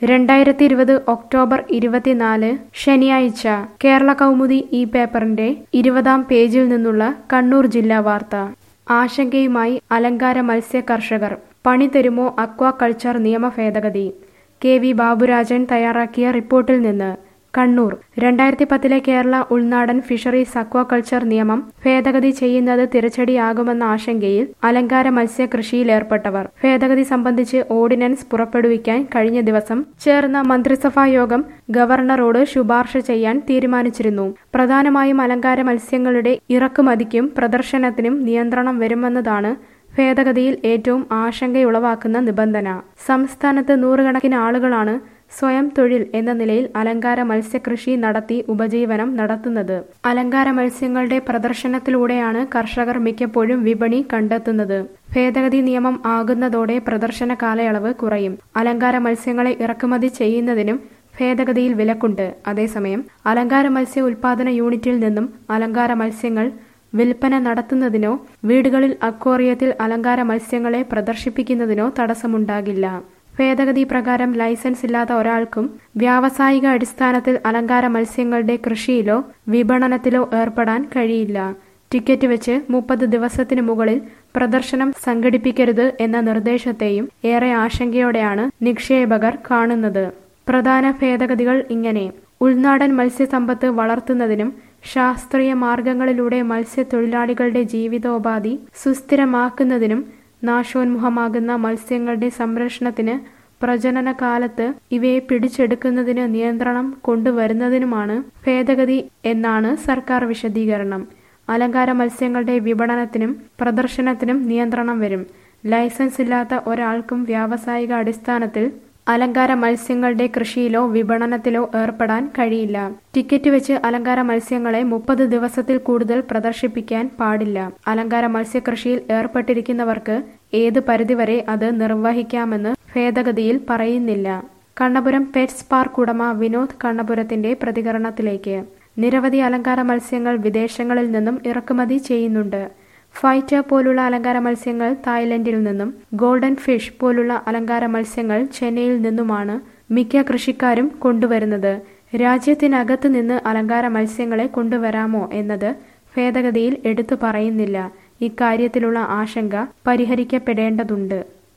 രണ്ടായിരത്തി ഇരുപത് ഒക്ടോബർ ഇരുപത്തിനാല് ശനിയാഴ്ച കേരള കൗമുദി ഈ പേപ്പറിന്റെ ഇരുപതാം പേജിൽ നിന്നുള്ള കണ്ണൂർ ജില്ലാ വാർത്ത ആശങ്കയുമായി അലങ്കാര മത്സ്യ കർഷകർ പണി തരുമോ അക്വാകൾച്ചർ നിയമ ഭേദഗതി കെ വി ബാബുരാജൻ തയ്യാറാക്കിയ റിപ്പോർട്ടിൽ നിന്ന് കണ്ണൂർ രണ്ടായിരത്തി പത്തിലെ കേരള ഉൾനാടൻ ഫിഷറീസ് അക്വാകൾച്ചർ നിയമം ഭേദഗതി ചെയ്യുന്നത് തിരച്ചടിയാകുമെന്ന ആശങ്കയിൽ അലങ്കാര മത്സ്യ കൃഷിയിലേർപ്പെട്ടവർ ഭേദഗതി സംബന്ധിച്ച് ഓർഡിനൻസ് പുറപ്പെടുവിക്കാൻ കഴിഞ്ഞ ദിവസം ചേർന്ന മന്ത്രിസഭാ യോഗം ഗവർണറോട് ശുപാർശ ചെയ്യാൻ തീരുമാനിച്ചിരുന്നു പ്രധാനമായും അലങ്കാര മത്സ്യങ്ങളുടെ ഇറക്കുമതിക്കും പ്രദർശനത്തിനും നിയന്ത്രണം വരുമെന്നതാണ് ഭേദഗതിയിൽ ഏറ്റവും ആശങ്കയുളവാക്കുന്ന നിബന്ധന സംസ്ഥാനത്ത് നൂറുകണക്കിന് ആളുകളാണ് സ്വയം തൊഴിൽ എന്ന നിലയിൽ അലങ്കാര മത്സ്യകൃഷി നടത്തി ഉപജീവനം നടത്തുന്നത് അലങ്കാര മത്സ്യങ്ങളുടെ പ്രദർശനത്തിലൂടെയാണ് കർഷകർ മിക്കപ്പോഴും വിപണി കണ്ടെത്തുന്നത് ഭേദഗതി നിയമം ആകുന്നതോടെ പ്രദർശന കാലയളവ് കുറയും അലങ്കാര മത്സ്യങ്ങളെ ഇറക്കുമതി ചെയ്യുന്നതിനും ഭേദഗതിയിൽ വിലക്കുണ്ട് അതേസമയം അലങ്കാര മത്സ്യ ഉൽപാദന യൂണിറ്റിൽ നിന്നും അലങ്കാര മത്സ്യങ്ങൾ വിൽപ്പന നടത്തുന്നതിനോ വീടുകളിൽ അക്വേറിയത്തിൽ അലങ്കാര മത്സ്യങ്ങളെ പ്രദർശിപ്പിക്കുന്നതിനോ തടസ്സമുണ്ടാകില്ല ഭേദഗതി പ്രകാരം ലൈസൻസ് ഇല്ലാത്ത ഒരാൾക്കും വ്യാവസായിക അടിസ്ഥാനത്തിൽ അലങ്കാര മത്സ്യങ്ങളുടെ കൃഷിയിലോ വിപണനത്തിലോ ഏർപ്പെടാൻ കഴിയില്ല ടിക്കറ്റ് വെച്ച് മുപ്പത് ദിവസത്തിനു മുകളിൽ പ്രദർശനം സംഘടിപ്പിക്കരുത് എന്ന നിർദ്ദേശത്തെയും ഏറെ ആശങ്കയോടെയാണ് നിക്ഷേപകർ കാണുന്നത് പ്രധാന ഭേദഗതികൾ ഇങ്ങനെ ഉൾനാടൻ മത്സ്യസമ്പത്ത് വളർത്തുന്നതിനും ശാസ്ത്രീയ മാർഗങ്ങളിലൂടെ മത്സ്യത്തൊഴിലാളികളുടെ ജീവിതോപാധി സുസ്ഥിരമാക്കുന്നതിനും നാശോന്മുഖമാകുന്ന മത്സ്യങ്ങളുടെ സംരക്ഷണത്തിന് പ്രജനന കാലത്ത് ഇവയെ പിടിച്ചെടുക്കുന്നതിന് നിയന്ത്രണം കൊണ്ടുവരുന്നതിനുമാണ് ഭേദഗതി എന്നാണ് സർക്കാർ വിശദീകരണം അലങ്കാര മത്സ്യങ്ങളുടെ വിപണനത്തിനും പ്രദർശനത്തിനും നിയന്ത്രണം വരും ലൈസൻസ് ഇല്ലാത്ത ഒരാൾക്കും വ്യാവസായിക അടിസ്ഥാനത്തിൽ അലങ്കാര മത്സ്യങ്ങളുടെ കൃഷിയിലോ വിപണനത്തിലോ ഏർപ്പെടാൻ കഴിയില്ല ടിക്കറ്റ് വെച്ച് അലങ്കാര മത്സ്യങ്ങളെ മുപ്പത് ദിവസത്തിൽ കൂടുതൽ പ്രദർശിപ്പിക്കാൻ പാടില്ല അലങ്കാര മത്സ്യകൃഷിയിൽ ഏർപ്പെട്ടിരിക്കുന്നവർക്ക് ഏത് പരിധിവരെ അത് നിർവഹിക്കാമെന്ന് ഭേദഗതിയിൽ പറയുന്നില്ല കണ്ണപുരം പെറ്റ്സ് പാർക്ക് ഉടമ വിനോദ് കണ്ണപുരത്തിന്റെ പ്രതികരണത്തിലേക്ക് നിരവധി അലങ്കാര മത്സ്യങ്ങൾ വിദേശങ്ങളിൽ നിന്നും ഇറക്കുമതി ചെയ്യുന്നുണ്ട് ഫൈറ്റർ പോലുള്ള അലങ്കാര മത്സ്യങ്ങൾ തായ്ലൻഡിൽ നിന്നും ഗോൾഡൻ ഫിഷ് പോലുള്ള അലങ്കാര മത്സ്യങ്ങൾ ചെന്നൈയിൽ നിന്നുമാണ് മിക്ക കൃഷിക്കാരും കൊണ്ടുവരുന്നത് രാജ്യത്തിനകത്ത് നിന്ന് അലങ്കാര മത്സ്യങ്ങളെ കൊണ്ടുവരാമോ എന്നത് ഭേദഗതിയിൽ എടുത്തു പറയുന്നില്ല ഇക്കാര്യത്തിലുള്ള ആശങ്ക പരിഹരിക്കപ്പെടേണ്ടതുണ്ട്